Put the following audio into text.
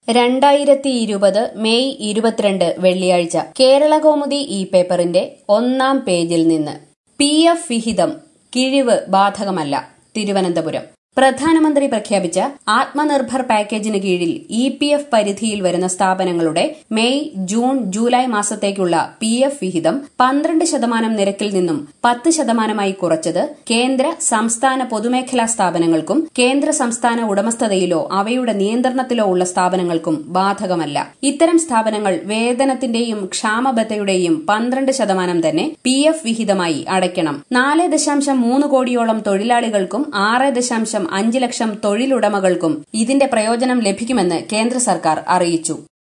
രണ്ടായിരത്തി ഇരുപത് മെയ് ഇരുപത്തിരണ്ട് വെള്ളിയാഴ്ച കേരളകൗമുദി ഈ പേപ്പറിന്റെ ഒന്നാം പേജിൽ നിന്ന് പി എഫ് വിഹിതം കിഴിവ് ബാധകമല്ല തിരുവനന്തപുരം പ്രധാനമന്ത്രി പ്രഖ്യാപിച്ച ആത്മനിർഭർ പാക്കേജിന് കീഴിൽ ഇ പി എഫ് പരിധിയിൽ വരുന്ന സ്ഥാപനങ്ങളുടെ മെയ് ജൂൺ ജൂലൈ മാസത്തേക്കുള്ള പി എഫ് വിഹിതം പന്ത്രണ്ട് ശതമാനം നിരക്കിൽ നിന്നും പത്ത് ശതമാനമായി കുറച്ചത് കേന്ദ്ര സംസ്ഥാന പൊതുമേഖലാ സ്ഥാപനങ്ങൾക്കും കേന്ദ്ര സംസ്ഥാന ഉടമസ്ഥതയിലോ അവയുടെ നിയന്ത്രണത്തിലോ ഉള്ള സ്ഥാപനങ്ങൾക്കും ബാധകമല്ല ഇത്തരം സ്ഥാപനങ്ങൾ വേതനത്തിന്റെയും ക്ഷാമബത്തയുടെയും പന്ത്രണ്ട് ശതമാനം തന്നെ പി എഫ് വിഹിതമായി അടയ്ക്കണം നാല് ദശാംശം മൂന്ന് കോടിയോളം തൊഴിലാളികൾക്കും ആറ് ദശാംശം അഞ്ച് ലക്ഷം തൊഴിലുടമകൾക്കും ഇതിന്റെ പ്രയോജനം ലഭിക്കുമെന്ന് കേന്ദ്ര സർക്കാർ അറിയിച്ചു